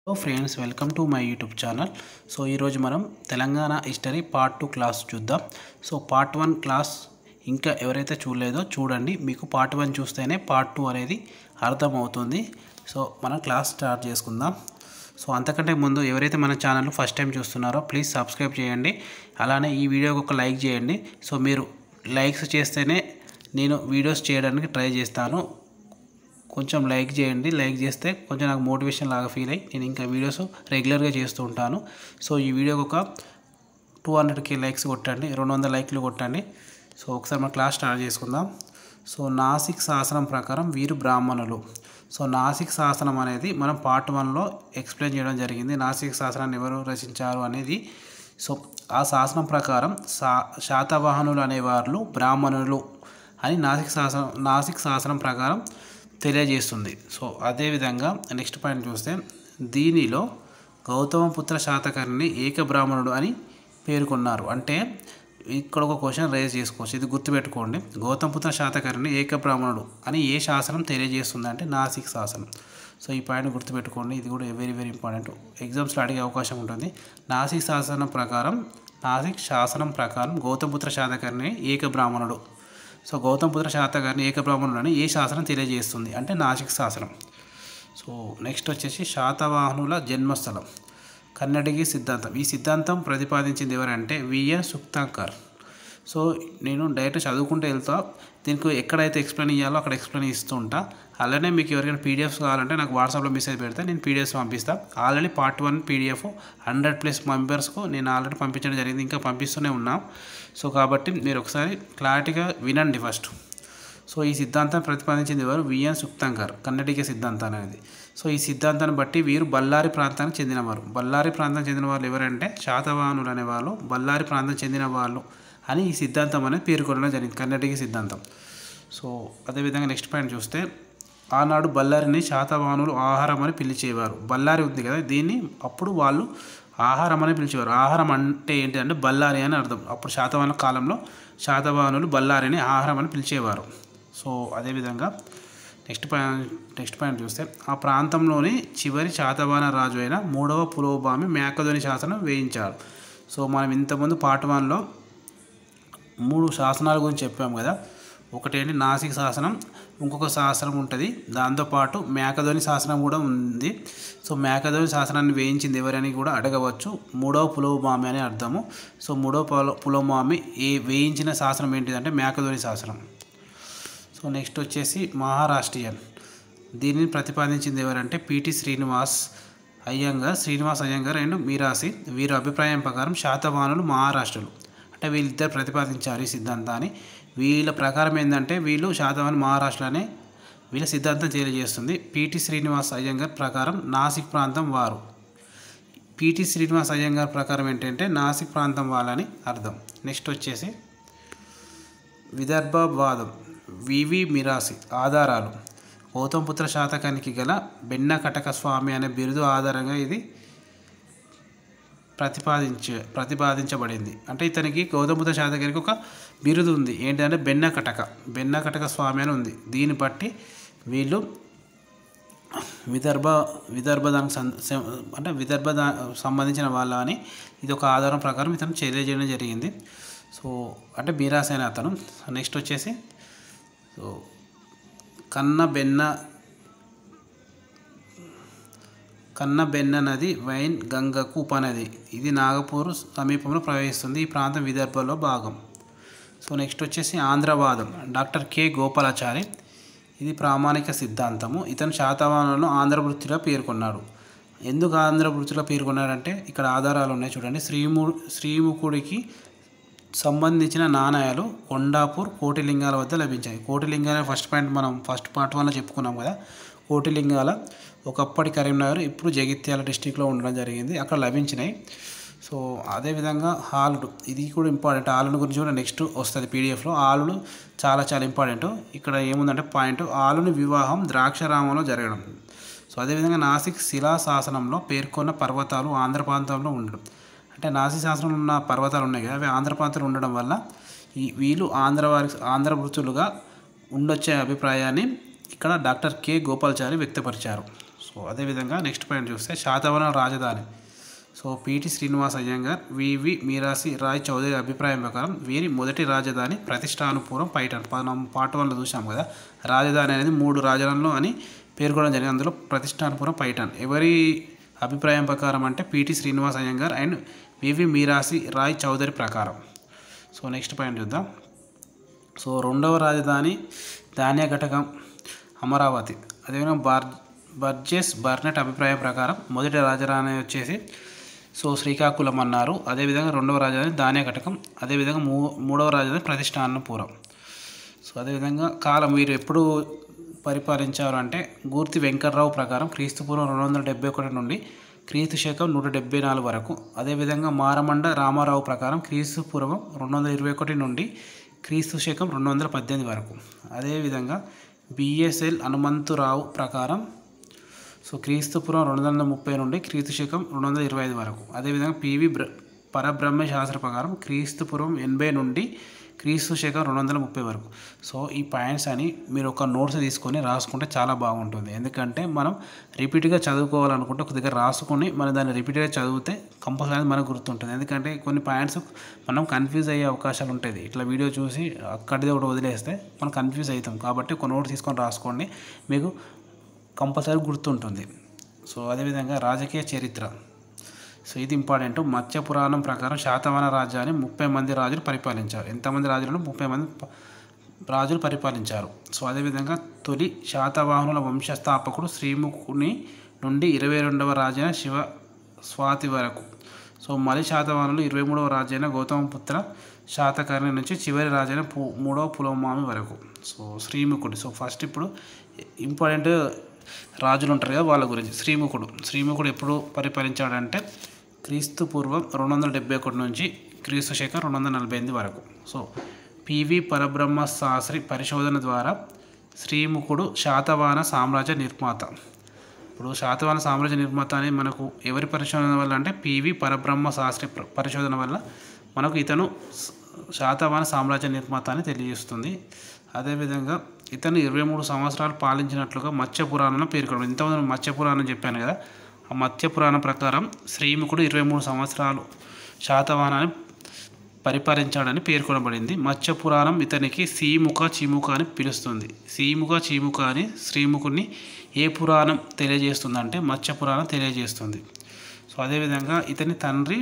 Hello friends welcome to my YouTube channel so ఈరోజు మనం Telangana history part two class చూద్దాం so part one class ఇంకా ఎవరైతే చూడలేదో చూడండి మీకు పార్ట్ వన్ చూస్తేనే పార్ట్ టూ అనేది అర్థమవుతుంది సో మనం క్లాస్ స్టార్ట్ చేసుకుందాం సో అంతకంటే ముందు ఎవరైతే మన ఛానల్ ఫస్ట్ టైం చూస్తున్నారో ప్లీజ్ సబ్స్క్రైబ్ చేయండి అలానే ఈ వీడియోకి ఒక లైక్ చేయండి సో మీరు లైక్స్ చేస్తేనే నేను వీడియోస్ చేయడానికి ట్రై చేస్తాను కొంచెం లైక్ చేయండి లైక్ చేస్తే కొంచెం నాకు మోటివేషన్ లాగా ఫీల్ అయ్యి నేను ఇంకా వీడియోస్ రెగ్యులర్గా చేస్తూ ఉంటాను సో ఈ వీడియోకి ఒక టూ హండ్రెడ్కి లైక్స్ కొట్టండి రెండు వందల లైక్లు కొట్టండి సో ఒకసారి మన క్లాస్ స్టార్ట్ చేసుకుందాం సో నాసిక్ శాసనం ప్రకారం వీరు బ్రాహ్మణులు సో నాసిక్ శాసనం అనేది మనం పార్ట్ వన్లో ఎక్స్ప్లెయిన్ చేయడం జరిగింది నాసిక్ శాసనాన్ని ఎవరు రచించారు అనేది సో ఆ శాసనం ప్రకారం శా శాతవాహనులు అనేవాళ్ళు బ్రాహ్మణులు అని నాసిక్ శాసనం నాసిక్ శాసనం ప్రకారం తెలియజేస్తుంది సో అదేవిధంగా నెక్స్ట్ పాయింట్ చూస్తే దీనిలో గౌతమపుత్ర శాతకర్ణిని ఏక బ్రాహ్మణుడు అని పేర్కొన్నారు అంటే ఇక్కడ ఒక క్వశ్చన్ రేజ్ చేసుకోవచ్చు ఇది గుర్తుపెట్టుకోండి గౌతమపుత్ర శాతకర్ణిని ఏక బ్రాహ్మణుడు అని ఏ శాసనం తెలియజేస్తుంది అంటే నాసిక్ శాసనం సో ఈ పాయింట్ గుర్తుపెట్టుకోండి ఇది కూడా వెరీ వెరీ ఇంపార్టెంట్ ఎగ్జామ్స్లో అడిగే అవకాశం ఉంటుంది నాసిక్ శాసనం ప్రకారం నాసిక్ శాసనం ప్రకారం గౌతమపుత్ర శాతకర్ణి ఏక బ్రాహ్మణుడు సో గౌతమపుత్ర శాతకర్ణి ఏక బ్రాహ్మణుడు అని ఏ శాసనం తెలియజేస్తుంది అంటే నాసిక్ శాసనం సో నెక్స్ట్ వచ్చేసి శాతవాహనుల జన్మస్థలం కన్నడిగి సిద్ధాంతం ఈ సిద్ధాంతం ప్రతిపాదించింది ఎవరంటే విఎన్ సుక్తాంకర్ సో నేను డైరెక్ట్ చదువుకుంటూ వెళ్తా దీనికి ఎక్కడైతే ఎక్స్ప్లెయిన్ ఇవ్వాలో అక్కడ ఎక్స్ప్లెయిన్ ఇస్తూ ఉంటా అలానే మీకు ఎవరికైనా పీడిఎఫ్స్ కావాలంటే నాకు వాట్సాప్లో మెసేజ్ పెడితే నేను పీడిఎఫ్స్ పంపిస్తాను already part one PDF hundred plus మెంబర్స్కు నేను ఆల్రెడీ పంపించడం జరిగింది ఇంకా పంపిస్తూనే ఉన్నాం సో కాబట్టి మీరు ఒకసారి క్లారిటీగా వినండి ఫస్ట్ సో ఈ సిద్ధాంతం ప్రతిపాదించింది ఎవరు విఎన్ సుక్తాంకర్ కన్నడిక సిద్ధాంతం అనేది సో ఈ సిద్ధాంతాన్ని బట్టి వీరు బళ్ళారి ప్రాంతానికి చెందినవారు బళ్ళారి ప్రాంతానికి చెందిన వాళ్ళు ఎవరంటే శాతవాహనులు అనేవాళ్ళు బళ్ళారి ప్రాంతం చెందిన వాళ్ళు అని ఈ సిద్ధాంతం అనేది పేర్కొనడం జరిగింది కన్నడిక సిద్ధాంతం సో అదేవిధంగా నెక్స్ట్ పాయింట్ చూస్తే ఆనాడు బళ్ళారిని శాతవాహనులు ఆహారం అని పిలిచేవారు బళ్ళారి ఉంది కదా దీన్ని అప్పుడు వాళ్ళు ఆహారం అని పిలిచేవారు ఆహారం అంటే ఏంటి అంటే బళ్ళారి అని అర్థం అప్పుడు శాతవాహన కాలంలో శాతవాహనులు బళ్ళారిని ఆహారం అని పిలిచేవారు సో అదేవిధంగా నెక్స్ట్ పాయింట్ నెక్స్ట్ పాయింట్ చూస్తే ఆ ప్రాంతంలోని చివరి శాతవాహన రాజు అయిన మూడవ పులోభామి మేకధోని శాసనం వేయించారు సో మనం ఇంతకుముందు పార్ట్ వన్లో మూడు శాసనాల గురించి చెప్పాము కదా ఒకటేంటి నాసిక్ శాసనం ఇంకొక శాసనం ఉంటుంది దాంతోపాటు మేకధోని శాసనం కూడా ఉంది సో మేకధోని శాసనాన్ని వేయించింది ఎవరని కూడా అడగవచ్చు మూడవ పులోమామి అని అర్థము సో మూడవ పులో పులోమామి ఏ వేయించిన శాసనం ఏంటిదంటే మేకధోని శాసనం సో నెక్స్ట్ వచ్చేసి మహారాష్ట్రియన్ దీనిని ప్రతిపాదించింది ఎవరంటే పిటి శ్రీనివాస్ అయ్యంగార్ శ్రీనివాస్ అయ్యంగార్ అండ్ మీరాసి వీరి అభిప్రాయం ప్రకారం శాతవాహనులు మహారాష్ట్రలు అంటే వీళ్ళిద్దరు ప్రతిపాదించారు ఈ సిద్ధాంతాన్ని వీళ్ళ ప్రకారం ఏంటంటే వీళ్ళు శాతవాహన్ మహారాష్ట్ర అనే వీళ్ళ సిద్ధాంతం తెలియజేస్తుంది పిటి శ్రీనివాస్ అయ్యంగార్ ప్రకారం నాసిక్ ప్రాంతం వారు పిటి శ్రీనివాస్ అయ్యంగార్ ప్రకారం ఏంటంటే నాసిక్ ప్రాంతం వాళ్ళని అర్థం నెక్స్ట్ వచ్చేసి విదర్భవాదం వివి మిరాసి ఆధారాలు గౌతమపుత్ర శాతకానికి గల బెన్న కటక స్వామి అనే బిరుదు ఆధారంగా ఇది ప్రతిపాదించ ప్రతిపాదించబడింది అంటే ఇతనికి గౌతమపుత్ర శాతకానికి ఒక బిరుదు ఉంది ఏంటంటే బెన్న కటక బెన్న కటక స్వామి అని ఉంది దీన్ని బట్టి వీళ్ళు విదర్భ విదర్భ దానికి సం అంటే విదర్భ దా సంబంధించిన వాళ్ళ అని ఇది ఒక ఆధారం ప్రకారం ఇతను తెలియజేయడం జరిగింది సో అంటే మీరాస్ అనే అతను నెక్స్ట్ వచ్చేసి సో కన్న బెన్న కన్న బెన్న నది వైన్ గంగకు ఉపనది ఇది నాగపూర్ సమీపంలో ప్రవహిస్తుంది ఈ ప్రాంతం విదర్భలో భాగం సో నెక్స్ట్ వచ్చేసి ఆంధ్రవాదం డాక్టర్ కె గోపాలాచారి ఇది ప్రామాణిక సిద్ధాంతము ఇతను శాతవాహనంలో ఆంధ్ర వృత్తిలో పేర్కొన్నాడు ఎందుకు ఆంధ్ర వృత్తిలో పేర్కొన్నాడంటే ఇక్కడ ఆధారాలు ఉన్నాయి చూడండి శ్రీము శ్రీముఖుడికి సంబంధించిన నాణాలు కొండాపూర్ కోటిలింగాల వద్ద లభించాయి కోటిలింగాల ఫస్ట్ పాయింట్ మనం ఫస్ట్ పార్ట్ వన్లో చెప్పుకున్నాం కదా కోటిలింగాల ఒకప్పటి కరీంనగర్ ఇప్పుడు జగిత్యాల డిస్టిక్లో ఉండడం జరిగింది అక్కడ లభించినాయి సో అదేవిధంగా హాలుడు ఇది కూడా ఇంపార్టెంట్ ఆలుడు గురించి కూడా నెక్స్ట్ వస్తుంది పీడిఎఫ్లో ఆలుడు చాలా చాలా ఇంపార్టెంట్ ఇక్కడ ఏముందంటే పాయింట్ ఆలుని వివాహం ద్రాక్షరామంలో జరగడం సో అదేవిధంగా నాసిక్ శిలా శాసనంలో పేర్కొన్న పర్వతాలు ఆంధ్ర ప్రాంతంలో ఉండడం అంటే నాసిక్ శాసనంలో ఉన్న పర్వతాలు ఉన్నాయి కదా అవి ఆంధ్ర ప్రాంతంలో ఉండడం వల్ల ఈ వీళ్ళు ఆంధ్ర వారి ఆంధ్ర వృత్తులుగా ఉండొచ్చే అభిప్రాయాన్ని ఇక్కడ డాక్టర్ కె గోపాల్చారి వ్యక్తపరిచారు సో సో అదేవిధంగా నెక్స్ట్ పాయింట్ చూస్తే శాతవన రాజధాని so PT Srinivas Iyengar VV Mirasi Rai Chaudhary అభిప్రాయం ప్రకారం వీరి మొదటి రాజధాని ప్రతిష్టానుపురం పైటన్ మనం పార్ట్ వన్లో చూసాం కదా రాజధాని అనేది మూడు రాజధానులు అని పేర్కొనడం జరిగింది అందులో ప్రతిష్టానుపురం పైటన్ ఎవరి అభిప్రాయం ప్రకారం అంటే PT Srinivas Iyengar and VV Mirasi Rai Chaudhary ప్రకారం సో నెక్స్ట్ పాయింట్ చూద్దాం సో రెండవ రాజధాని ధాన్య ఘటకం అమరావతి అదేవిధంగా బార్ బర్జెస్ బర్నెట్ అభిప్రాయం ప్రకారం మొదటి రాజధాని వచ్చేసి సో శ్రీకాకుళం అన్నారు అదేవిధంగా రెండవ రాజధాని ధాన్య ఘటకం అదేవిధంగా మూ మూడవ రాజధాని ప్రతిష్టానపురం సో అదేవిధంగా కాలం వీరు ఎప్పుడు పరిపాలించారు అంటే గూర్తి వెంకట్రావు ప్రకారం క్రీస్తుపూర్వం రెండు వందల డెబ్బై ఒకటి నుండి క్రీస్తు శకం నూట డెబ్బై నాలుగు వరకు అదేవిధంగా మారమండ రామారావు ప్రకారం క్రీస్తు పూర్వం రెండు వందల ఇరవై ఒకటి నుండి క్రీస్తు శకం రెండు వందల పద్దెనిమిది వరకు అదేవిధంగా బిఎస్ఎల్ హనుమంతురావు ప్రకారం సో క్రీస్తుపురం రెండు వందల ముప్పై నుండి క్రీస్తు శకం రెండు వందల ఇరవై ఐదు వరకు అదేవిధంగా పివి బ్ర పరబ్రహ్మ శాస్త్ర ప్రకారం క్రీస్తుపురం ఎనభై నుండి క్రీస్తు శకం రెండు వందల ముప్పై వరకు సో ఈ పాయింట్స్ అని మీరు ఒక నోట్స్ తీసుకొని రాసుకుంటే చాలా బాగుంటుంది ఎందుకంటే మనం రిపీట్గా చదువుకోవాలనుకుంటే ఒక దగ్గర రాసుకొని మనం దాన్ని రిపీట్గా చదివితే కంపల్సరీ మనకు గుర్తుంటుంది ఎందుకంటే కొన్ని పాయింట్స్ మనం కన్ఫ్యూజ్ అయ్యే అవకాశాలు ఉంటుంది ఇట్లా వీడియో చూసి అక్కడిదే ఒకటి వదిలేస్తే మనం కన్ఫ్యూజ్ అవుతాం కాబట్టి ఒక నోట్ తీసుకొని రాసుకోండి మీకు కంపల్సరీ గుర్తుంటుంది సో అదేవిధంగా రాజకీయ చరిత్ర సో ఇది ఇంపార్టెంట్ మత్స్య పురాణం ప్రకారం శాతవాహన రాజ్యాన్ని ముప్పై మంది రాజులు పరిపాలించారు ఎంతమంది రాజులను ముప్పై మంది ప- రాజులు పరిపాలించారు సో అదేవిధంగా తొలి శాతవాహనుల వంశస్థాపకుడు శ్రీముఖుని నుండి ఇరవై రెండవ రాజైన శివ స్వాతి వరకు సో మలి శాతవాహనులు ఇరవై మూడవ రాజైన గౌతమపుత్ర శాతకర్ణి నుంచి చివరి రాజైన పు మూడవ పులోమామి వరకు సో శ్రీముఖుడు సో ఫస్ట్ ఇప్పుడు ఇంపార్టెంట్ రాజులు ఉంటారు కదా వాళ్ళ గురించి శ్రీముఖుడు శ్రీముఖుడు ఎప్పుడు పరిపాలించాడంటే క్రీస్తు పూర్వం రెండు వందల డెబ్బై ఒకటి నుంచి క్రీస్తు శకం రెండు వందల నలభై ఎనిమిది వరకు సో పివి పరబ్రహ్మ శాస్త్రి పరిశోధన ద్వారా శ్రీముఖుడు శాతవాహన సామ్రాజ్య నిర్మాత ఇప్పుడు శాతవాహన సామ్రాజ్య నిర్మాత అనేది మనకు ఎవరి పరిశోధన వల్ల అంటే పివి పరబ్రహ్మ శాస్త్రి ప్ర- పరిశోధన వల్ల మనకు ఇతను స- శాతవాహన సామ్రాజ్య నిర్మాత అని తెలియజేస్తుంది అదేవిధంగా ఇతను ఇరవై మూడు సంవత్సరాలు పాలించినట్లుగా మత్స్య పురాణంలో పేర్కొన్నాడు ఇంతకుముందు మత్స్య పురాణం చెప్పాను కదా ఆ మత్స్య పురాణం ప్రకారం శ్రీముఖుడు ఇరవై మూడు సంవత్సరాలు శాతవాహనాన్ని పరిపాలించాడని పేర్కొనబడింది మత్స్య పురాణం ఇతనికి సీముఖ చీముఖ అని పిలుస్తుంది సీముఖ చీముఖ అని శ్రీముఖుని ఏ పురాణం తెలియజేస్తుందంటే మత్స్య పురాణం తెలియజేస్తుంది సో అదేవిధంగా ఇతని తండ్రి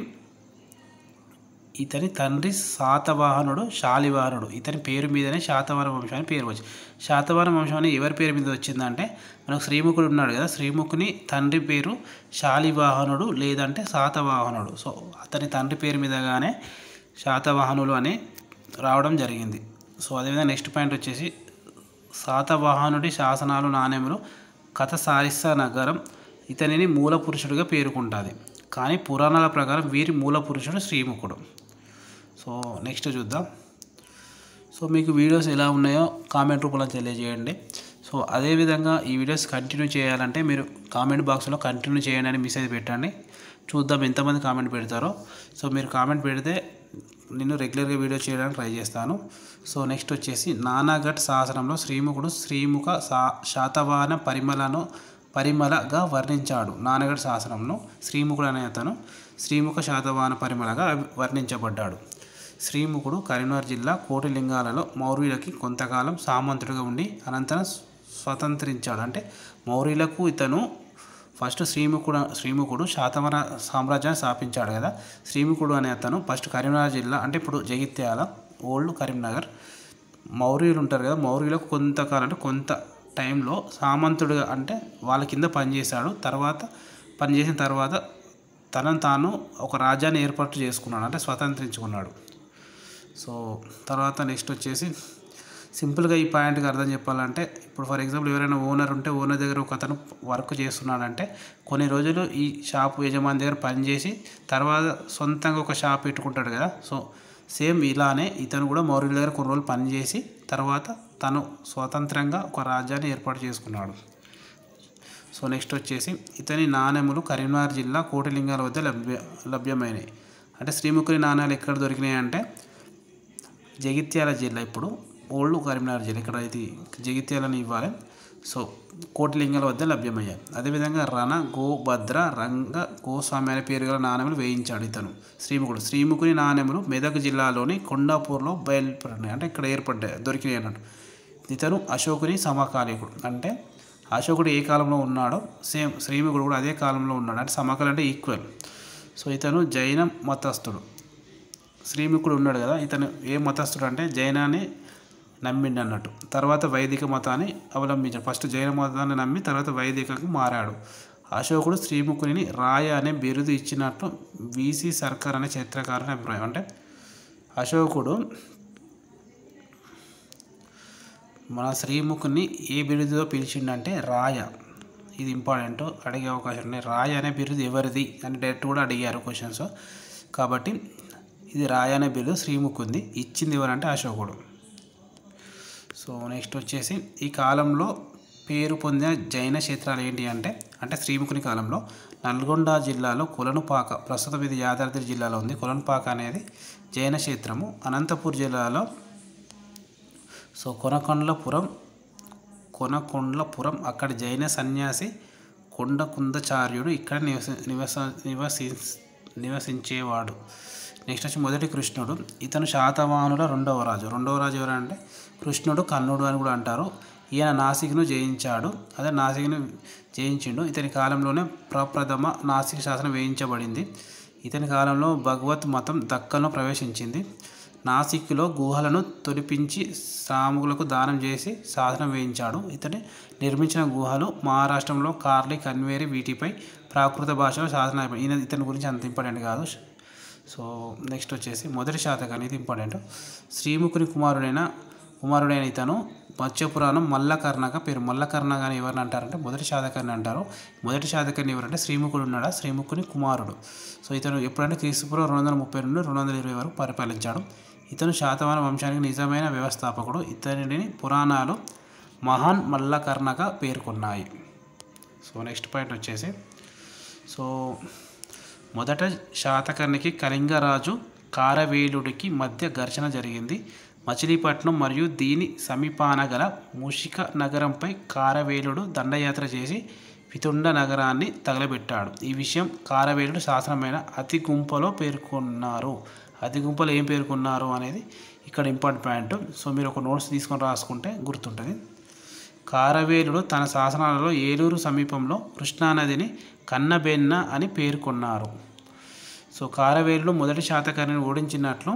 ఇతని తండ్రి శాతవాహనుడు శాలివాహనుడు ఇతని పేరు మీదనే శాతవాహన వంశం అని పేరు వచ్చింది శాతవాహన వంశం అని ఎవరి పేరు మీద వచ్చిందంటే మనకు శ్రీముఖుడు ఉన్నాడు కదా శ్రీముఖుని తండ్రి పేరు శాలివాహనుడు లేదంటే శాతవాహనుడు సో అతని తండ్రి పేరు మీదగానే శాతవాహనులు అని రావడం జరిగింది సో అదేవిధంగా నెక్స్ట్ పాయింట్ వచ్చేసి శాతవాహనుడి శాసనాలు నాణ్యములు కథ సారిస్సా నగరం ఇతనిని మూల పురుషుడిగా పేర్కొంటుంది కానీ పురాణాల ప్రకారం వీరి మూల పురుషుడు శ్రీముఖుడు సో నెక్స్ట్ చూద్దాం సో మీకు వీడియోస్ ఎలా ఉన్నాయో కామెంట్ రూపంలో తెలియజేయండి సో అదేవిధంగా ఈ వీడియోస్ కంటిన్యూ చేయాలంటే మీరు కామెంట్ బాక్స్లో కంటిన్యూ చేయండి అని మెసేజ్ పెట్టండి చూద్దాం ఎంతమంది కామెంట్ పెడతారో సో మీరు కామెంట్ పెడితే నేను రెగ్యులర్గా వీడియో చేయడానికి ట్రై చేస్తాను సో నెక్స్ట్ వచ్చేసి నానాఘట్ శాసనంలో శ్రీముఖుడు శ్రీముఖ సా శాతవాహన పరిమళను పరిమళగా వర్ణించాడు నానగఢ్ శాసనంలో శ్రీముఖుడు అనే అతను శ్రీముఖ శాతవాహన పరిమళగా అభి- వర్ణించబడ్డాడు శ్రీముఖుడు కరీంనగర్ జిల్లా కోటిలింగాలలో మౌర్యులకి కొంతకాలం సామంతుడిగా ఉండి అనంతరం స్వతంత్రించాడు అంటే మౌర్యులకు ఇతను ఫస్ట్ శ్రీముఖుడు శ్రీముఖుడు శాతవన సామ్రాజ్యాన్ని స్థాపించాడు కదా శ్రీముఖుడు అనే అతను ఫస్ట్ కరీంనగర్ జిల్లా అంటే ఇప్పుడు జగిత్యాల ఓల్డ్ కరీంనగర్ మౌర్యులు ఉంటారు కదా మౌర్యులకు కొంతకాలం అంటే కొంత టైంలో సామంతుడుగా అంటే వాళ్ళ కింద పనిచేశాడు తర్వాత పనిచేసిన తర్వాత తనను తాను ఒక రాజ్యాన్ని ఏర్పాటు చేసుకున్నాడు అంటే స్వతంత్రించుకున్నాడు సో తర్వాత నెక్స్ట్ వచ్చేసి సింపుల్గా ఈ పాయింట్కి అర్థం చెప్పాలంటే ఇప్పుడు ఫర్ ఎగ్జాంపుల్ ఎవరైనా ఓనర్ ఉంటే ఓనర్ దగ్గర ఒక అతను వర్క్ చేస్తున్నాడంటే కొన్ని రోజులు ఈ షాప్ యజమాని దగ్గర పనిచేసి తర్వాత సొంతంగా ఒక షాప్ పెట్టుకుంటాడు కదా సో సేమ్ ఇలానే ఇతను కూడా మౌర్యుల దగ్గర కొన్ని రోజులు పనిచేసి తర్వాత తను స్వతంత్రంగా ఒక రాజ్యాన్ని ఏర్పాటు చేసుకున్నాడు సో నెక్స్ట్ వచ్చేసి ఇతని నాణెములు కరీంనగర్ జిల్లా కోటిలింగాల వద్ద లభ్య లభ్యమైనవి అంటే శ్రీముఖుని నాణ్యాలు ఎక్కడ దొరికినాయి అంటే జగిత్యాల జిల్లా ఇప్పుడు ఓల్డ్ కరీంనగర్ జిల్లా ఇక్కడ ఇది జగిత్యాలని ఇవ్వాలి సో కోటిలింగాల వద్ద లభ్యమయ్యాయి అదేవిధంగా రణ గో భద్ర రంగ గోస్వామి అనే పేరు గల నాణెములు వేయించాడు ఇతను శ్రీముఖుడు శ్రీముఖుని నాణెములు మెదక్ జిల్లాలోని కొండాపూర్లో బయలుపడినాయి అంటే ఇక్కడ ఏర్పడ్డాయి దొరికినాయి అన్నట్టు ఇతను అశోకుని సమకాలీకుడు అంటే అశోకుడు ఏ కాలంలో ఉన్నాడో సేమ్ శ్రీముఖుడు కూడా అదే కాలంలో ఉన్నాడు అంటే సమకాలం అంటే ఈక్వల్ సో ఇతను జైన మతస్థుడు శ్రీముఖుడు ఉన్నాడు కదా ఇతను ఏ మతస్థుడు అంటే జైనాన్ని నమ్మిండు అన్నట్టు తర్వాత వైదిక మతాన్ని అవలంబించాడు ఫస్ట్ జైన మతాన్ని నమ్మి తర్వాత వైదికకు మారాడు అశోకుడు శ్రీముఖుని రాయ అనే బిరుదు ఇచ్చినట్లు వీసీ సర్కార్ అనే చరిత్రకారుని అభిప్రాయం అంటే అశోకుడు మన శ్రీముఖుని ఏ బిరుదుతో పిలిచిండంటే రాయ ఇది ఇంపార్టెంట్ అడిగే అవకాశం ఉన్నాయి రాయ అనే బిరుదు ఎవరిది అని డైరెక్ట్ కూడా అడిగారు క్వశ్చన్స్ కాబట్టి ఇది రాయ అనే బిరుదు శ్రీముఖుంది ఇచ్చింది ఎవరంటే అశోకుడు సో నెక్స్ట్ వచ్చేసి ఈ కాలంలో పేరు పొందిన జైన క్షేత్రాలు ఏంటి అంటే అంటే శ్రీముఖుని కాలంలో నల్గొండ జిల్లాలో కొలనుపాక ప్రస్తుతం ఇది యాదాద్రి జిల్లాలో ఉంది కొలనుపాక అనేది జైన క్షేత్రము అనంతపూర్ జిల్లాలో సో కొనకొండలపురం కొనకొండలపురం అక్కడ జైన సన్యాసి కొండకుందచార్యుడు ఇక్కడ నివసి నివస నివసి నివసించేవాడు నెక్స్ట్ వచ్చి మొదటి కృష్ణుడు ఇతను శాతవాహనుల రెండవ రాజు రెండవ రాజు ఎవరంటే కృష్ణుడు కన్నుడు అని కూడా అంటారు ఈయన నాసిక్ను జయించాడు అదే నాసిక్ను జయించిండు ఇతని కాలంలోనే ప్రప్రథమ నాసిక్ శాసనం వేయించబడింది ఇతని కాలంలో భగవత్ మతం దక్కను ప్రవేశించింది నాసిక్లో గుహలను తొలిపించి సాములకు దానం చేసి శాసనం వేయించాడు ఇతని నిర్మించిన గుహలు మహారాష్ట్రంలో కార్లీ కన్వేరి వీటిపై ప్రాకృత భాషలో శాసనం అయిపోయి ఈయన ఇతని గురించి అంత ఇంపార్టెంట్ కాదు సో నెక్స్ట్ వచ్చేసి మొదటి శాతకం ఇది ఇంపార్టెంట్ శ్రీముఖుని కుమారుడైన కుమారుడైన ఇతను మత్స్యపురాణం మల్లకర్ణక పేరు మల్లకర్ణక అని ఎవరిని అంటారంటే మొదటి శాతకర్ణి అంటారు మొదటి శాతకర్ణి ఎవరంటే శ్రీముఖుడు ఉన్నాడా శ్రీముఖుని కుమారుడు సో ఇతను ఎప్పుడంటే క్రీస్తుపురం రెండు వందల ముప్పై నుండి రెండు వందల ఇరవై వరకు పరిపాలించాడు ఇతను శాతవాహన వంశానికి నిజమైన వ్యవస్థాపకుడు ఇతనిని పురాణాలు మహాన్ మల్లకర్ణక పేర్కొన్నాయి సో నెక్స్ట్ పాయింట్ వచ్చేసి సో మొదట శాతకర్ణికి కళింగరాజు కారవేలుడికి మధ్య ఘర్షణ జరిగింది మచిలీపట్నం మరియు దీని సమీపాన గల మూషిక నగరంపై కారవేలుడు దండయాత్ర చేసి వితుండ నగరాన్ని తగలబెట్టాడు ఈ విషయం కారవేలుడు శాసనమైన అతి గుంపలో పేర్కొన్నారు అతి గుంపలో ఏం పేర్కొన్నారు అనేది ఇక్కడ ఇంపార్టెంట్ పాయింట్ సో మీరు ఒక నోట్స్ తీసుకొని రాసుకుంటే గుర్తుంటుంది కారవేలుడు తన శాసనాలలో ఏలూరు సమీపంలో కృష్ణానదిని కన్నబెన్న అని పేర్కొన్నారు సో కారవేలుడు మొదటి శాతకర్ణిని ఓడించినట్లు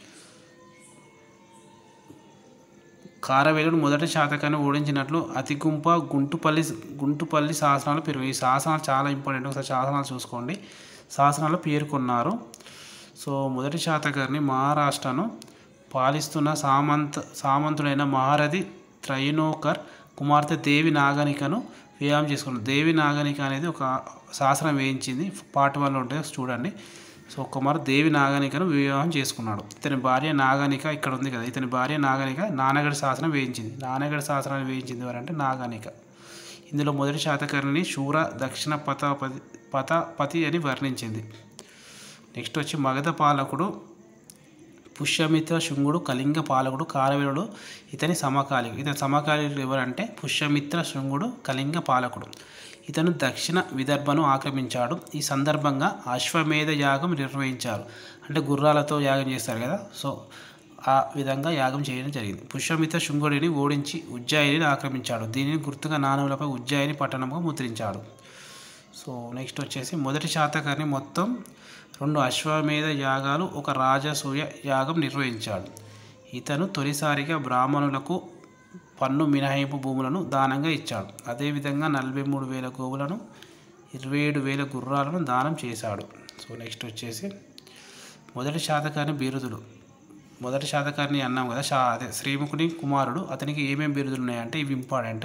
కారవేలుడు మొదటి శాతకాన్ని ఓడించినట్లు అతిగుంప గుంటుపల్లి గుంటుపల్లి శాసనాలు పేరు ఈ శాసనాలు చాలా ఇంపార్టెంట్ ఒకసారి శాసనాలు చూసుకోండి శాసనాలు పేర్కొన్నారు సో మొదటి శాతకర్ణి మహారాష్ట్రను పాలిస్తున్న సామంత సామంతుడైన మహారథి త్రైనోకర్ కుమార్తె దేవి నాగనికను వివాహం చేసుకున్నారు దేవి నాగనిక అనేది ఒక శాసనం వేయించింది పార్ట్ వన్లో ఉంటుంది చూడండి సో కుమార్ దేవి నాగనికను వివాహం చేసుకున్నాడు ఇతని భార్య నాగనిక ఇక్కడ ఉంది కదా ఇతని భార్య నాగనిక నానగడి శాసనం వేయించింది నానగడి శాసనాన్ని వేయించింది ఎవరంటే నాగనిక ఇందులో మొదటి శాతకర్ణిని శూర దక్షిణ పతాపతి పతాపతి అని వర్ణించింది నెక్స్ట్ వచ్చి మగధ పాలకుడు పుష్యమిత్ర శృంగుడు కళింగ పాలకుడు కారవీరుడు ఇతని సమకాలికుడు ఇతని సమకాలికుడు ఎవరంటే పుష్యమిత్ర శృంగుడు కళింగ పాలకుడు ఇతను దక్షిణ విదర్భను ఆక్రమించాడు ఈ సందర్భంగా అశ్వమేధ యాగం నిర్వహించారు అంటే గుర్రాలతో యాగం చేస్తారు కదా సో ఆ విధంగా యాగం చేయడం జరిగింది పుష్యమిత్ర శృంగుడిని ఓడించి ఉజ్జాయిని ఆక్రమించాడు దీనిని గుర్తుగా నాణములపై ఉజ్జాయిని పట్టణంగా ముద్రించాడు సో నెక్స్ట్ వచ్చేసి మొదటి శాతకర్ణి మొత్తం రెండు అశ్వమేధ యాగాలు ఒక రాజసూయ యాగం నిర్వహించాడు ఇతను తొలిసారిగా బ్రాహ్మణులకు పన్ను మినహాయింపు భూములను దానంగా ఇచ్చాడు అదేవిధంగా నలభై మూడు వేల గోవులను ఇరవై ఏడు వేల గుర్రాలను దానం చేశాడు సో నెక్స్ట్ వచ్చేసి మొదటి శాతకాన్ని బిరుదులు మొదటి శాతకాన్ని అన్నాం కదా శా అదే శ్రీముఖుని కుమారుడు అతనికి ఏమేమి బిరుదులు ఉన్నాయంటే ఇవి ఇంపార్టెంట్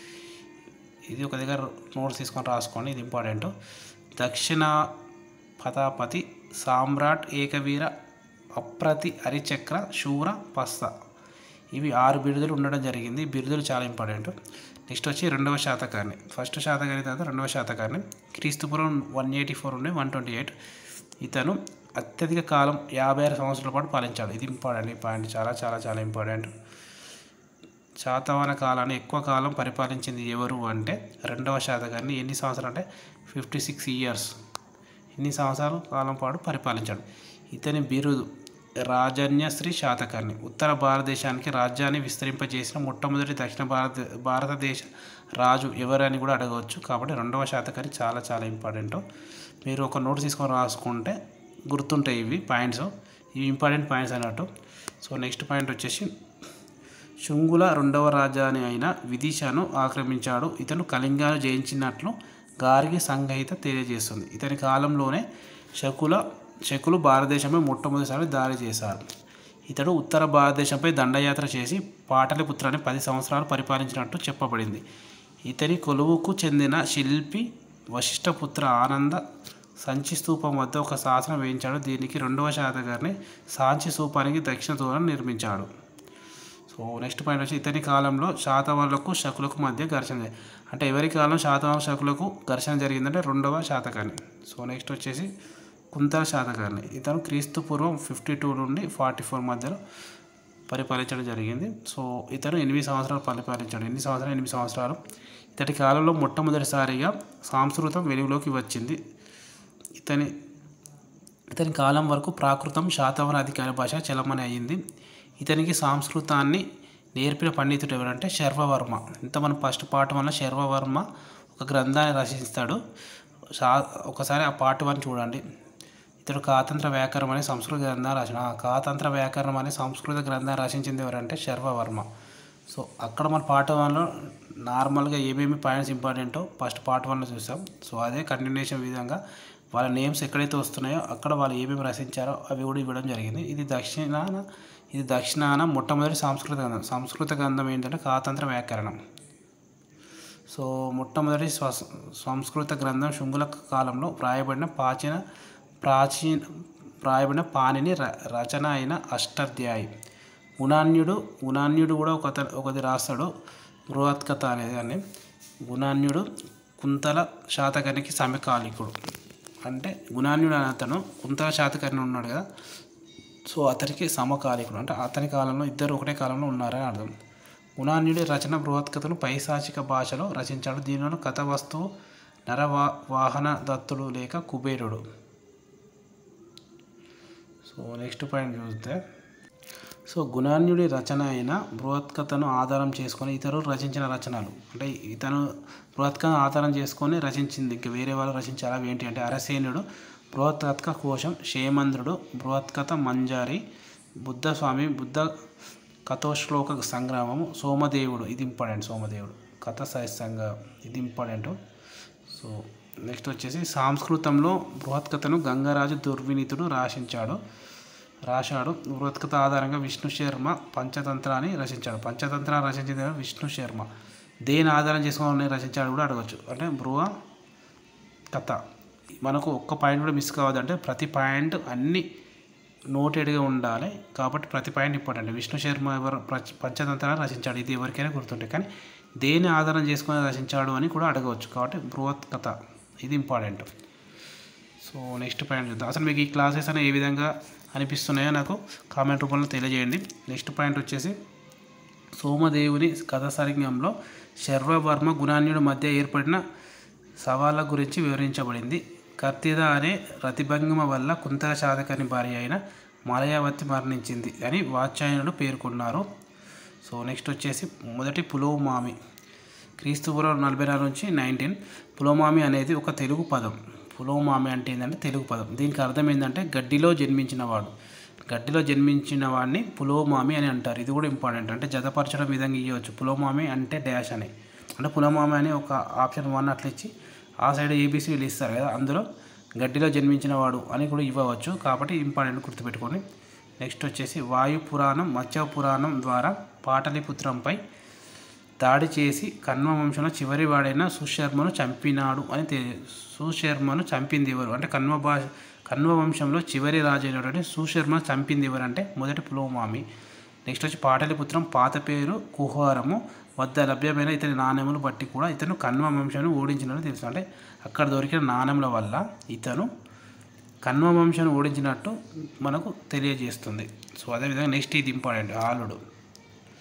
ఇది ఒక దగ్గర నోట్స్ తీసుకొని రాసుకోండి ఇది ఇంపార్టెంట్ దక్షిణ పతాపతి సామ్రాట్ ఏకవీర అప్రతి హరిచక్ర శూర పస్త ఇవి ఆరు బిరుదులు ఉండడం జరిగింది ఈ బిరుదులు చాలా ఇంపార్టెంట్ నెక్స్ట్ వచ్చి రెండవ శాతకాన్ని ఫస్ట్ శాతకాన్ని తర్వాత రెండవ శాతకాన్ని క్రీస్తుపురం వన్ ఎయిటీ ఫోర్ ఉండే వన్ ట్వంటీ ఎయిట్ ఇతను అత్యధిక కాలం యాభై ఆరు సంవత్సరాల పాటు పాలించాడు ఇది ఇంపార్టెంట్ ఈ పాయింట్ చాలా చాలా చాలా ఇంపార్టెంట్ శాతవాహన కాలాన్ని ఎక్కువ కాలం పరిపాలించింది ఎవరు అంటే రెండవ శాతకర్ణి ఎన్ని సంవత్సరాలు అంటే ఫిఫ్టీ సిక్స్ ఇయర్స్ ఇన్ని సంవత్సరాల కాలం పాటు పరిపాలించాడు ఇతని బిరుదు రాజన్యశ్రీ శాతకర్ణి ఉత్తర భారతదేశానికి రాజ్యాన్ని విస్తరింపజేసిన మొట్టమొదటి దక్షిణ భారత భారతదేశ రాజు ఎవరని కూడా అడగవచ్చు కాబట్టి రెండవ శాతకర్ణి చాలా చాలా ఇంపార్టెంట్ మీరు ఒక నోట్ తీసుకొని రాసుకుంటే గుర్తుంటాయి ఇవి పాయింట్స్ ఇవి ఇంపార్టెంట్ పాయింట్స్ అన్నట్టు సో నెక్స్ట్ పాయింట్ వచ్చేసి శుంగుల రెండవ రాజధాని అయిన విదిశాను ఆక్రమించాడు ఇతను కళింగాను జయించినట్లు గార్గి సంహిత తెలియజేస్తుంది ఇతని కాలంలోనే శకుల శకులు భారతదేశంపై మొట్టమొదటిసారి దాడి చేశారు ఇతడు ఉత్తర భారతదేశంపై దండయాత్ర చేసి పాటలిపుత్రాన్ని పది సంవత్సరాలు పరిపాలించినట్టు చెప్పబడింది ఇతని కొలువుకు చెందిన శిల్పి వశిష్ఠపుత్ర ఆనంద సంచి స్తూపం వద్ద ఒక శాసనం వేయించాడు దీనికి రెండవ శాతకర్ణి సాంచి స్తూపానికి దక్షిణ దూరం నిర్మించాడు సో నెక్స్ట్ పాయింట్ వచ్చి ఇతని కాలంలో శాతవాహనులకు శకులకు మధ్య ఘర్షణ జరిగింది. అంటే ఎవరి కాలం శాతవాహన శకులకు ఘర్షణ జరిగిందంటే రెండవ శాతకర్ణి సో నెక్స్ట్ వచ్చేసి కుంతల శాతకర్ణి ఇతను క్రీస్తు పూర్వం ఫిఫ్టీ టూ నుండి ఫార్టీ ఫోర్ మధ్యలో పరిపాలించడం జరిగింది సో ఇతను ఎనిమిది సంవత్సరాలు పరిపాలించాడు ఎన్ని సంవత్సరాలు ఎనిమిది సంవత్సరాలు ఇతడి కాలంలో మొట్టమొదటిసారిగా సంస్కృతం వెలుగులోకి వచ్చింది ఇతని ఇతని కాలం వరకు ప్రాకృతం శాతవాహన అధికార భాష చలమని అయ్యింది ఇతనికి సంస్కృతాన్ని నేర్పిన పండితుడు ఎవరంటే శర్వవర్మ ఇంత మనం ఫస్ట్ పాఠం వల్ల శర్వవర్మ ఒక గ్రంథాన్ని రచిస్తాడు శా ఒకసారి ఆ పార్ట్ వన్ చూడండి ఇతడు కాతంత్ర వ్యాకరణం అనే సంస్కృత గ్రంథం రాసిన ఆ కాతంత్ర వ్యాకరణం అనే సంస్కృత గ్రంథం రచించింది ఎవరంటే శర్వవర్మ సో అక్కడ మన పార్ట్ వన్లో నార్మల్గా ఏమేమి పాయింట్స్ ఇంపార్టెంటో ఫస్ట్ పార్ట్ వన్లో చూసాం సో అదే కంటిన్యూషన్ విధంగా వాళ్ళ నేమ్స్ ఎక్కడైతే వస్తున్నాయో అక్కడ వాళ్ళు ఏమేమి రచించారో అవి కూడా ఇవ్వడం జరిగింది ఇది దక్షిణాన ఇది దక్షిణాన మొట్టమొదటి సంస్కృత గ్రంథం సంస్కృత గ్రంథం ఏంటంటే కాతంత్ర వ్యాకరణం సో మొట్టమొదటి స్వ- సంస్కృత గ్రంథం శుంగుల కాలంలో వ్రాయబడిన ప్రాచీన ప్రాచీన వ్రాయబడిన పాణిని ర రచన అయిన అష్టాధ్యాయి గుణాన్యుడు గుణాన్యుడు కూడా ఒక ఒకటి రాస్తాడు బృహత్కథ అనేది అని గుణాన్యుడు కుంతల శాతకర్ణికి సమకాలికుడు అంటే గుణాన్యుడు అనే అతను కుంతల శాతకర్ణి ఉన్నాడు కదా సో అతనికి సమకాలికుడు అంటే అతని కాలంలో ఇద్దరు ఒకటే కాలంలో ఉన్నారని అర్థం గుణాన్యుడి రచన బృహత్కథను పైశాచిక భాషలో రచించాడు దీనిలో కథ వస్తువు నరవా వాహన దత్తుడు లేక కుబేరుడు సో నెక్స్ట్ పాయింట్ చూస్తే సో గుణాన్యుడి రచన అయిన బృహత్కథను ఆధారం చేసుకొని ఇతరులు రచించిన రచనలు అంటే ఇతను బృహత్కథను ఆధారం చేసుకొని రచించింది ఇంకా వేరే వాళ్ళు రచించారు అవి ఏంటి అంటే అరసేనుడు బృహత్కథ కోశం షేమంద్రుడు బృహత్కథ మంజారి బుద్ధస్వామి బుద్ధ కథోశ్లోక సంగ్రామము సోమదేవుడు ఇది ఇంపార్టెంట్ సోమదేవుడు కథ సాహిత్యంగా ఇది ఇంపార్టెంట్ సో నెక్స్ట్ వచ్చేసి సంస్కృతంలో బృహత్కథను గంగరాజు దుర్వినీతుడు రాసించాడు రాశాడు బృహత్కథ ఆధారంగా విష్ణు శర్మ పంచతంత్రాన్ని రచించాడు పంచతంత్రాన్ని రచించింది ఎవరు? విష్ణు శర్మ దేని ఆధారం చేసుకొని రచించాడు కూడా అడగచ్చు అంటే బృహ కథ మనకు ఒక్క పాయింట్ కూడా మిస్ కావద్దంటే ప్రతి పాయింట్ అన్ని నోటెడ్గా ఉండాలి కాబట్టి ప్రతి పాయింట్ ఇంపార్టెంట్ విష్ణు శర్మ ఎవరు ప్రచ- పంచతంత్రాన్ని రచించాడు ఇది ఎవరికైనా గుర్తుంటాయి కానీ దేని ఆధారం చేసుకొని రచించాడు అని కూడా అడగవచ్చు కాబట్టి బృహత్ కథ ఇది ఇంపార్టెంట్ సో నెక్స్ట్ పాయింట్ చూద్దాం అసలు మీకు ఈ క్లాసెస్ అనేవి ఏ విధంగా అనిపిస్తున్నాయో నాకు కామెంట్ రూపంలో తెలియజేయండి నెక్స్ట్ పాయింట్ వచ్చేసి సోమదేవుని కథ సరిజ్ఞంలో శర్వవర్మ గుణాన్యుడి మధ్య ఏర్పడిన సవాళ్ళ గురించి వివరించబడింది కర్తిద అనే రతిభంగిమ వల్ల కుంతల శాతకర్ణి భార్య అయిన మలయావతి మరణించింది అని వాత్సాయనుడు పేర్కొన్నారు సో నెక్స్ట్ వచ్చేసి మొదటి పులోమామి క్రీస్తుపురం నలభై నాలుగు నుంచి నైన్టీన్ పులోమామి అనేది ఒక తెలుగు పదం పులోమామి అంటే ఏంటంటే తెలుగు పదం దీనికి అర్థం ఏంటంటే గడ్డిలో జన్మించినవాడు గడ్డిలో జన్మించిన వాడిని పులోమామి అని అంటారు ఇది కూడా ఇంపార్టెంట్ అంటే జతపరచడం విధంగా ఇవ్వచ్చు పులోమామి అంటే డాష్ అని అంటే పులోమామి అని ఒక ఆప్షన్ వన్ అట్లా ఇచ్చి ఆ సైడ్ ఏబీసీలు ఇస్తారు కదా అందులో గడ్డిలో జన్మించిన వాడు అని కూడా ఇవ్వవచ్చు కాబట్టి ఇంపార్టెంట్ గుర్తుపెట్టుకోండి నెక్స్ట్ వచ్చేసి వాయు పురాణం మత్స్య పురాణం ద్వారా పాటలిపుత్రంపై దాడి చేసి కన్వ వంశంలో చివరి వాడైన సుశర్మను చంపినాడు అని తెలియ సుశర్మను చంపింది ఎవరు అంటే కన్వ భాష కన్వ వంశంలో చివరి రాజు అయినటువంటి సుశర్మను చంపింది ఎవరు అంటే మొదటి పులోమామి నెక్స్ట్ వచ్చి పాటలిపుత్రం పాత పేరు కుహారము వద్ద లభ్యమైన ఇతని నాణెములు బట్టి కూడా ఇతను కన్వ వంశాన్ని ఓడించినట్టు తెలుసు అంటే అక్కడ దొరికిన నాణెముల వల్ల ఇతను కన్వ వంశాన్ని ఓడించినట్టు మనకు తెలియజేస్తుంది సో అదేవిధంగా నెక్స్ట్ ఇది ఇంపార్టెంట్ ఆలుడు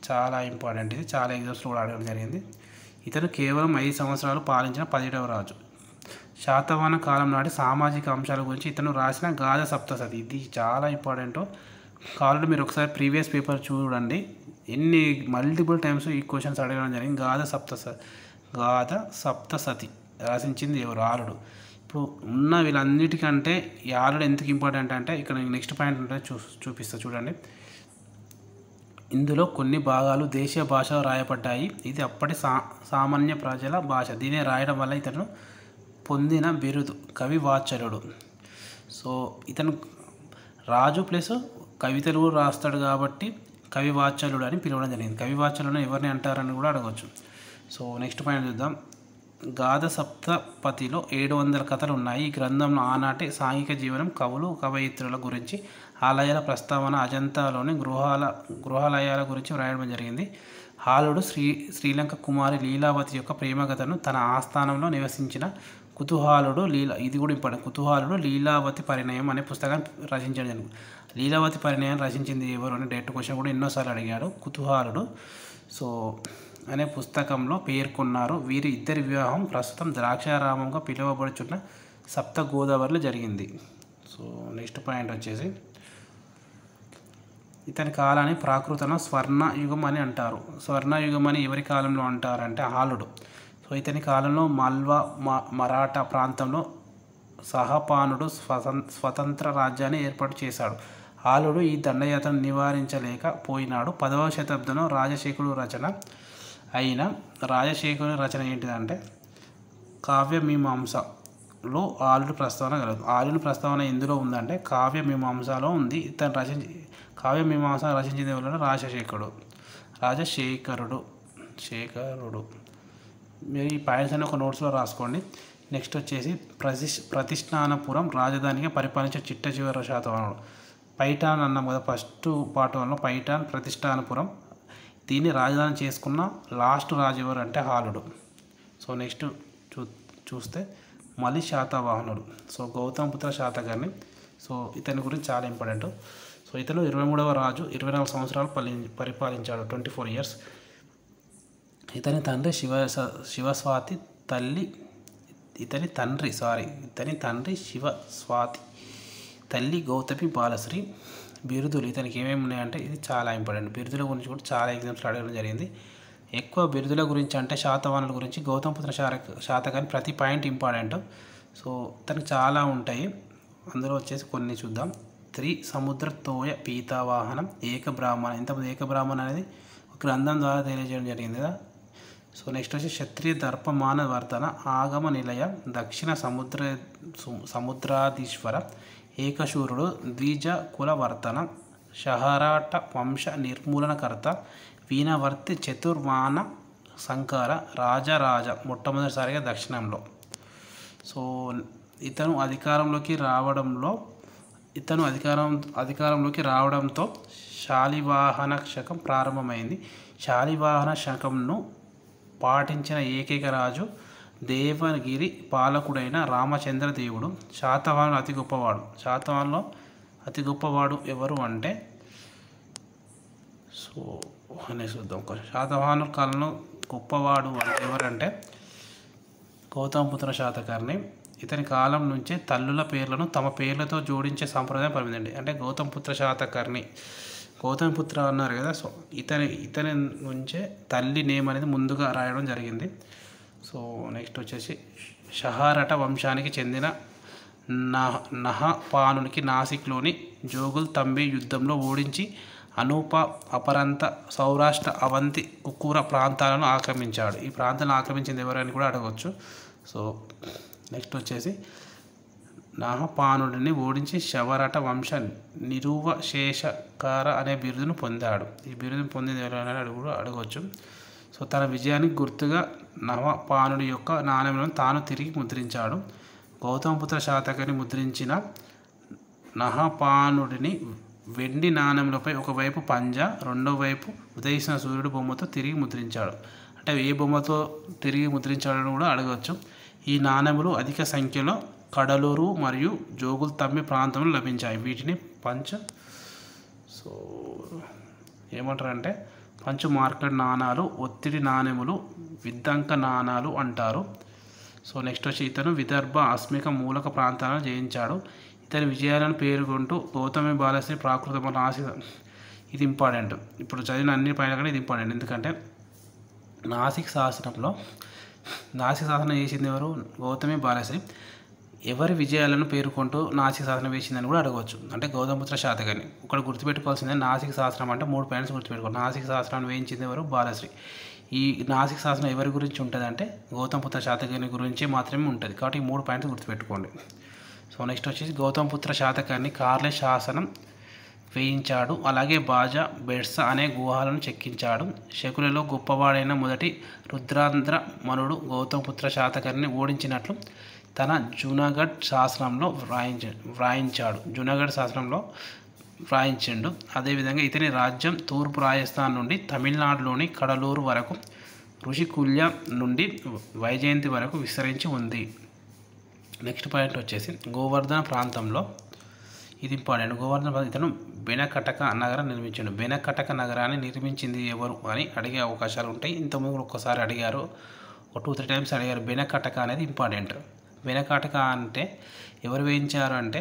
చాలా ఇంపార్టెంట్ ఇది చాలా ఎగ్జామ్స్లో కూడా అడగడం జరిగింది ఇతను కేవలం ఐదు సంవత్సరాలు పాలించిన పదిహేడవ రాజు శాతవాహన కాలం నాటి సామాజిక అంశాల గురించి ఇతను రాసిన గాథ సప్తసతి ఇది చాలా ఇంపార్టెంట్ కావాలంటే మీరు ఒకసారి ప్రీవియస్ పేపర్ చూడండి ఎన్ని మల్టిపుల్ టైమ్స్ ఈ క్వశ్చన్స్ అడగడం జరిగింది గాథ సప్తస గాథ సప్తసతి రాసించింది ఎవరు ఆరుడు ఇప్పుడు ఉన్న వీళ్ళన్నిటికంటే ఈ ఆరుడు ఎందుకు ఇంపార్టెంట్ అంటే ఇక్కడ నెక్స్ట్ పాయింట్ ఉంటుంది చూ చూపిస్తా చూడండి ఇందులో కొన్ని భాగాలు దేశీయ భాషలో రాయబడ్డాయి ఇది అప్పటి సా సామాన్య ప్రజల భాష దీనే రాయడం వల్ల ఇతను పొందిన బిరుదు కవి వాచలుడు సో ఇతను రాజు ప్లస్ కవితలు కూడా రాస్తాడు కాబట్టి కవి వాచలుడు అని పిలవడం జరిగింది కవి వాచలుడు ఎవరిని అంటారని కూడా అడగవచ్చు సో నెక్స్ట్ పాయింట్ చూద్దాం గాథ సప్తపతిలో ఏడు వందల కథలు ఉన్నాయి ఈ గ్రంథంలో ఆనాటి సాంఘిక జీవనం కవులు కవయిత్రుల గురించి ఆలయాల ప్రస్తావన అజంతాలోని గృహాల గృహాలయాల గురించి వ్రాయడం జరిగింది హాలుడు శ్రీ శ్రీలంక కుమారి లీలావతి యొక్క ప్రేమకథను తన ఆస్థానంలో నివసించిన కుతూహాలుడు లీలా ఇది కూడా ఇంపార్టెంట్ కుతూహాలుడు లీలావతి పరిణయం అనే పుస్తకాన్ని రచించడం జరిగింది లీలావతి పరిణయం రచించింది ఎవరు అని డైరెక్ట్ క్వశ్చన్ కూడా ఎన్నోసార్లు అడిగాడు కుతూహాలుడు సో అనే పుస్తకంలో పేర్కొన్నారు వీరి ఇద్దరి వివాహం ప్రస్తుతం ద్రాక్షారామంగా పిలువబడుచున్న సప్త గోదావరిలో జరిగింది సో నెక్స్ట్ పాయింట్ వచ్చేసి ఇతని కాలాన్ని ప్రాకృతంలో స్వర్ణ యుగం అని అంటారు స్వర్ణ యుగం అని ఎవరి కాలంలో అంటారంటే హాలుడు సో ఇతని కాలంలో మల్వా మ- మరాఠా ప్రాంతంలో సహపానుడు స్వతం స్వతంత్ర రాజ్యాన్ని ఏర్పాటు చేశాడు హాలుడు ఈ దండయాత్రను నివారించలేకపోయినాడు పదవ శతాబ్దంలో రాజశేఖరుడు రచన అయిన రాజశేఖరుని రచన ఏంటిదంటే కావ్యమీమాంసలో ఆలుడు ప్రస్తావన కలదు ఆలుడు ప్రస్తావన ఎందులో ఉందంటే కావ్యమీమాంసలో ఉంది ఇతను రచించి కావ్యమీమాంస రచించింది ఎవరు రాజశేఖరుడు రాజశేఖరుడు శేఖరుడు మీరు ఈ పాయింట్స్ అన్ని ఒక నోట్స్లో రాసుకోండి నెక్స్ట్ వచ్చేసి ప్రతిష్ ప్రతిష్టానపురం రాజధానిగా పరిపాలించే చిట్ట చివరి శాతవాహనుడు పైఠాన్ అన్నాం కదా ఫస్ట్ పార్ట్ వన్లో పైఠాన్ ప్రతిష్టానపురం దీన్ని రాజధాని చేసుకున్న లాస్ట్ రాజు ఎవరు అంటే హాలుడు సో నెక్స్ట్ చూ చూస్తే మలి శాతవాహనుడు సో గౌతమపుత్ర శాతకర్ణి సో ఇతని గురించి చాలా ఇంపార్టెంట్ సో ఇతను ఇరవై మూడవ రాజు ఇరవై నాలుగు సంవత్సరాలు పలి పరిపాలించాడు ట్వంటీ ఫోర్ ఇయర్స్ ఇతని తండ్రి శివ స- శివస్వాతి తల్లి ఇతని తండ్రి సారీ ఇతని తండ్రి శివ స్వాతి తల్లి గౌతమి బాలశ్రీ బిరుదులు ఇతనికి ఏమేమి ఉన్నాయంటే ఇది చాలా ఇంపార్టెంట్ బిరుదుల గురించి కూడా చాలా ఎగ్జామ్స్లో అడగడం జరిగింది ఎక్కువ బిరుదుల గురించి అంటే శాతవాహనుల గురించి గౌతమపుత్ర శాత శాతకాన్ని ప్రతి పాయింట్ ఇంపార్టెంట్ సో తనకు చాలా ఉంటాయి అందులో వచ్చేసి కొన్ని చూద్దాం త్రి సముద్ర తోయ పీతావాహనం ఏక బ్రాహ్మణ ఇంతకుముందు ఏక బ్రాహ్మణ అనేది ఒక గ్రంథం ద్వారా తెలియజేయడం జరిగింది కదా సో నెక్స్ట్ వచ్చి క్షత్రియ దర్పమాన వర్ధన ఆగమ నిలయ దక్షిణ సముద్ర సు- సముద్రాధీశ్వర ఏకశూరుడు ద్విజ కులవర్తన షహరాట వంశ నిర్మూలనకర్త వీణవర్తి చతుర్మాన సంకార రాజరాజ మొట్టమొదటిసారిగా దక్షిణంలో సో ఇతను అధికారంలోకి రావడంలో ఇతను అధికారం అధికారంలోకి రావడంతో శాలివాహన శకం ప్రారంభమైంది శాలివాహన శకంను పాటించిన ఏకైక రాజు దేవగిరి పాలకుడైన రామచంద్ర దేవుడు శాతవాహనులు అతి గొప్పవాడు శాతవాహనులో అతి గొప్పవాడు ఎవరు అంటే సో అనే చూద్దాం ఒక శాతవాహనుల కాలంలో గొప్పవాడు అంటే ఎవరంటే గౌతమపుత్ర శాతకర్ణి ఇతని కాలం నుంచే తల్లుల పేర్లను తమ పేర్లతో జోడించే సాంప్రదాయం పరిమితండి అంటే గౌతమపుత్ర శాతకర్ణి గౌతమపుత్ర అన్నారు కదా సో ఇతని ఇతని నుంచే తల్లి నేమ్ అనేది ముందుగా రాయడం జరిగింది సో నెక్స్ట్ వచ్చేసి షహారట వంశానికి చెందిన నహ నహపానునికి నాసిక్లోని జోగుల్ తంబి యుద్ధంలో ఓడించి అనూప అపరంత సౌరాష్ట్ర అవంతి కుక్కూర ప్రాంతాలను ఆక్రమించాడు ఈ ప్రాంతాలను ఆక్రమించింది ఎవరని కూడా అడగవచ్చు సో నెక్స్ట్ వచ్చేసి నాహపానుడిని ఓడించి శవరట వంశ నిరువ శేషకార అనే బిరుదును పొందాడు ఈ బిరుదును పొందింది ఎవరైనా అడుగు అడగవచ్చు సో తన విజయానికి గుర్తుగా నవపానుడి యొక్క నాణ్యములను తాను తిరిగి ముద్రించాడు గౌతమపుత్ర శాతకని ముద్రించిన నహపానుడిని వెండి నాణెములపై ఒకవైపు పంజా రెండో వైపు ఉదయిస్తున్న సూర్యుడు బొమ్మతో తిరిగి ముద్రించాడు అంటే ఏ బొమ్మతో తిరిగి ముద్రించాడని కూడా అడగవచ్చు ఈ నాణెములు అధిక సంఖ్యలో కడలూరు మరియు జోగుల్ తమ్మి ప్రాంతంలో లభించాయి వీటిని పంచ సో ఏమంటారంటే పంచు మార్కెట్ నాణాలు ఒత్తిడి నాణెములు విద్దంక నాణాలు అంటారు సో నెక్స్ట్ వచ్చి ఇతను విదర్భ అస్మిక మూలక ప్రాంతాలను జయించాడు ఇతని విజయాలను పేర్కొంటూ గౌతమి బాలశ్రీ ప్రాకృత నాసి ఇది ఇంపార్టెంట్ ఇప్పుడు చదివిన అన్ని పైన కూడా ఇది ఇంపార్టెంట్ ఎందుకంటే నాసిక్ శాసనంలో నాసిక్ శాసనం చేసింది ఎవరు గౌతమి బాలశ్రీ ఎవరి విజయాలను పేర్కొంటూ నాసిక్ శాసనం వేసిందని కూడా అడగవచ్చు అంటే గౌతమపుత్ర శాతకర్ణి ఇక్కడ గుర్తుపెట్టుకోవాల్సిందే నాసిక్ శాసనం అంటే మూడు పాయింట్స్ గుర్తుపెట్టుకోవాలి నాసిక్ శాసనాన్ని వేయించింది ఎవరు బాలశ్రీ ఈ నాసిక్ శాసనం ఎవరి గురించి ఉంటుంది అంటే గౌతమపుత్ర శాతకర్ణి గురించి మాత్రమే ఉంటుంది కాబట్టి ఈ మూడు పాయింట్స్ గుర్తుపెట్టుకోండి సో నెక్స్ట్ వచ్చేసి గౌతమపుత్ర శాతకర్ణి కార్లే శాసనం వేయించాడు అలాగే బాజా బెడ్స అనే గుహాలను చెక్కించాడు శకులలో గొప్పవాడైన మొదటి రుద్రాంధ్ర మనుడు గౌతమపుత్ర శాతకర్ణిని ఓడించినట్లు తన జూనాగఢ్ శాసనంలో వ్రాయించ వ్రాయించాడు జూనాగఢ్ శాసనంలో వ్రాయించిండు అదేవిధంగా ఇతని రాజ్యం తూర్పు రాజస్థాన్ నుండి తమిళనాడులోని కడలూరు వరకు ఋషికుల్య నుండి వైజయంతి వరకు విస్తరించి ఉంది నెక్స్ట్ పాయింట్ వచ్చేసి గోవర్ధన ప్రాంతంలో ఇది ఇంపార్టెంట్ గోవర్ధన ప్రాంతం ఇతను బెనకటక నగరం నిర్మించాడు బెనకటక నగరాన్ని నిర్మించింది ఎవరు అని అడిగే అవకాశాలు ఉంటాయి ఇంతకుముందు ఒక్కసారి అడిగారు ఒక టూ త్రీ టైమ్స్ అడిగారు బెనకటక అనేది ఇంపార్టెంట్ బెనకటక అంటే ఎవరు వేయించారు అంటే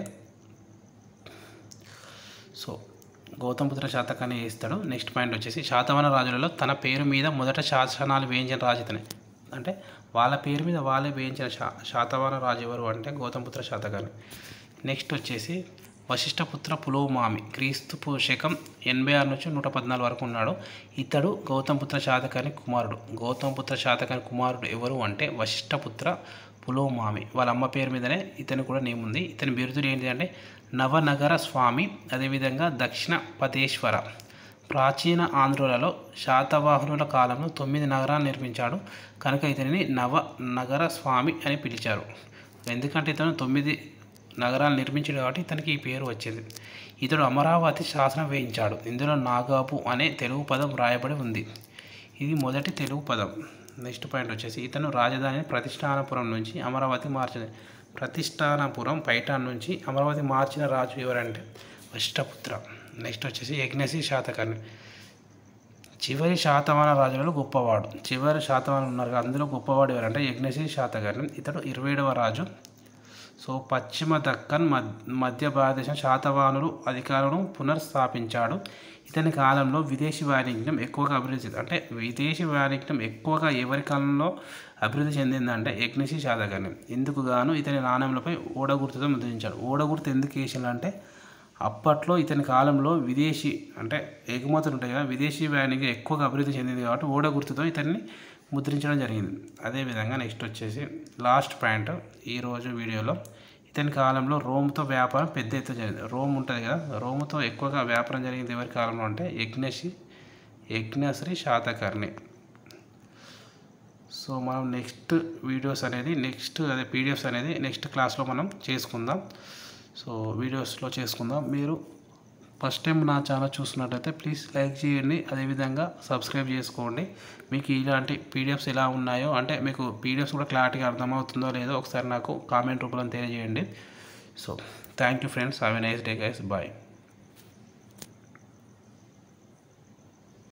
సో గౌతమపుత్ర శాతకాన్ని వేస్తాడు నెక్స్ట్ పాయింట్ వచ్చేసి శాతవాహన రాజులలో తన పేరు మీద మొదట శాసనాలు వేయించిన రాజు ఇతనే అంటే వాళ్ళ పేరు మీద వాళ్ళే వేయించిన శా శాతవాహన రాజు ఎవరు అంటే గౌతమపుత్ర శాతకాన్ని నెక్స్ట్ వచ్చేసి వశిష్ఠపుత్ర పులోమామి క్రీస్తు పు- శకం ఎనభై ఆరు నుంచి నూట పద్నాలుగు వరకు ఉన్నాడు ఇతడు గౌతమపుత్ర శాతకాని కుమారుడు గౌతమపుత్ర శాతకాని కుమారుడు ఎవరు అంటే వశిష్ఠపుత్ర పులోమామి వాళ్ళ అమ్మ పేరు మీదనే ఇతను కూడా నేమ్ ఉంది ఇతని బిరుదులు ఏంటి అంటే నవనగర స్వామి అదేవిధంగా దక్షిణ పదేశ్వర ప్రాచీన ఆంధ్రులలో శాతవాహనుల కాలంలో తొమ్మిది నగరాలు నిర్మించాడు కనుక ఇతనిని నవ నగర స్వామి అని పిలిచారు ఎందుకంటే ఇతను తొమ్మిది నగరాలు నిర్మించాడు కాబట్టి ఇతనికి ఈ పేరు వచ్చింది ఇతడు అమరావతి శాసనం వేయించాడు ఇందులో నాగాపు అనే తెలుగు పదం రాయబడి ఉంది ఇది మొదటి తెలుగు పదం నెక్స్ట్ పాయింట్ వచ్చేసి ఇతను రాజధానిని ప్రతిష్టానపురం నుంచి అమరావతి మార్చిన ప్రతిష్టానపురం పైటాన్ నుంచి అమరావతి మార్చిన రాజు ఎవరంటే వశిష్ఠపుత్ర నెక్స్ట్ వచ్చేసి యజ్ఞశ్రీ శాతకర్ణి చివరి శాతవాహన రాజులలో గొప్పవాడు చివరి శాతవాహనం ఉన్నారు కదా, అందులో గొప్పవాడు ఎవరంటే యజ్ఞశ్రీ శాతకర్ణి ఇతడు ఇరవై ఏడవ రాజు సో పశ్చిమ దక్కన్ మద్ మధ్య భారతదేశం శాతవాహనులు అధికారులను పునర్స్థాపించాడు ఇతని కాలంలో విదేశీ వాణిజ్యం ఎక్కువగా అభివృద్ధి చెంది- అంటే విదేశీ వాణిజ్యం ఎక్కువగా ఎవరి కాలంలో అభివృద్ధి చెందిందంటే యజ్ఞశ్రీ శాతకర్ణి ఇందుకు గాను ఇతని నాణ్యంలపై ఓడగుర్తుతో ముద్రించాడు ఓడగుర్తు ఎందుకు వేసిందంటే అప్పట్లో ఇతని కాలంలో విదేశీ అంటే ఎగుమతులు ఉంటాయి కదా విదేశీ వాణిజ్యం ఎక్కువగా అభివృద్ధి చెందింది కాబట్టి ఓడగుర్తుతో ఇతన్ని ముద్రించడం జరిగింది అదేవిధంగా నెక్స్ట్ వచ్చేసి లాస్ట్ పాయింట్ ఈరోజు వీడియోలో ఇతని కాలంలో రోమ్తో వ్యాపారం పెద్ద ఎత్తున జరిగింది రోమ్ ఉంటుంది కదా రోమ్తో ఎక్కువగా వ్యాపారం జరిగింది ఎవరి కాలంలో అంటే యజ్ఞశ్రీ యజ్ఞశ్రీ శాతకర్ణి సో మనం నెక్స్ట్ వీడియోస్ అనేది నెక్స్ట్ అదే పీడిఎఫ్స్ అనేది నెక్స్ట్ క్లాస్లో మనం చేసుకుందాం సో వీడియోస్లో చేసుకుందాం మీరు ఫస్ట్ టైం నా ఛానల్ చూస్తున్నట్టయితే ప్లీజ్ లైక్ చేయండి అదేవిధంగా సబ్స్క్రైబ్ చేసుకోండి మీకు ఇలాంటి పీడిఎఫ్స్ ఎలా ఉన్నాయో అంటే మీకు పీడిఎఫ్స్ కూడా క్లారిటీగా అర్థమవుతుందో లేదో ఒకసారి నాకు కామెంట్ రూపంలో తెలియజేయండి so thank you friends have a nice day guys bye